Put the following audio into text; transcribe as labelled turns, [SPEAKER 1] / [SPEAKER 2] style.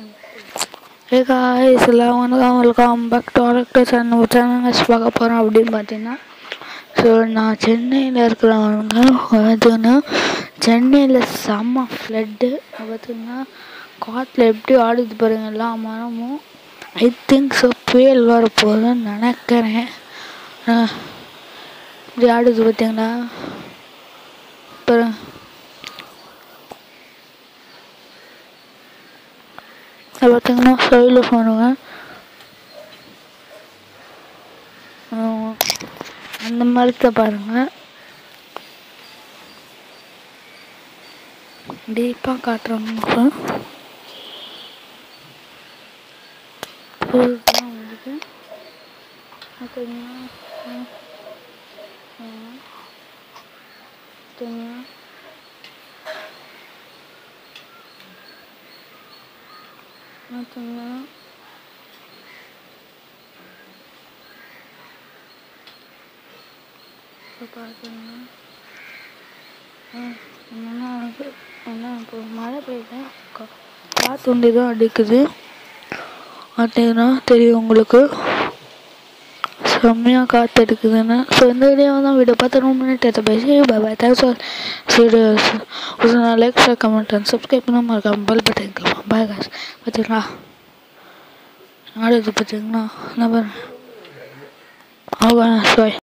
[SPEAKER 1] ஹே guys எல்லாம் வணக்கம் welcome back to ஆரக்டர் சேனல் சேனல் பார்க்க போகிறோம் அப்படின்னு பார்த்தீங்கன்னா ஸோ நான் சென்னையில் இருக்கிறவங்க பார்த்தீங்கன்னா சென்னையில் செம்ம ஃப்ளட்டு பார்த்தீங்கன்னா காற்றுல எப்படி ஆடுது பாருங்க எல்லா மரமும் ஐ திங்க் ஸோ புயல் வர போகுதுன்னு நினைக்கிறேன் ஆஹ், இப்படி ஆடுது பார்த்தீங்களா அப்புறம் அது பார்த்தீங்கன்னா சைடில் போடுங்க அந்த மரத்தை பாருங்க டீப்பாக காட்டுறாங்க உங்களுக்கு. இதுதான் உங்களுக்கு பார்த்தீங்கன்னா ஆ, ஆ, பார்த்தீங்கன்னா பார்த்தீங்கன்னா இப்போ பார்த்தீங்கன்னா ஆ, என்னன்னா வந்து என்ன இப்போ மழை பெய்யல கா- காற்று ஒண்டி தான் அடிக்குது பார்த்தீங்கன்னா தெரியும் உங்களுக்கு செம்மையாக காற்று அடிக்குதுன்னு ஸோ இந்த வீடியோ தான் வீடியோ பார்த்து ரொம்ப மினிட் எடுத்து பேசி bye thanks for like share comment and subscribe பண்ண மறக்காம பெல் பட்டன் கிளம்பா பாய் காஸ் பார்த்தீங்களா ஆடுது பார்த்தீங்கன்னா என்ன பாருங்க ஆகா சாய்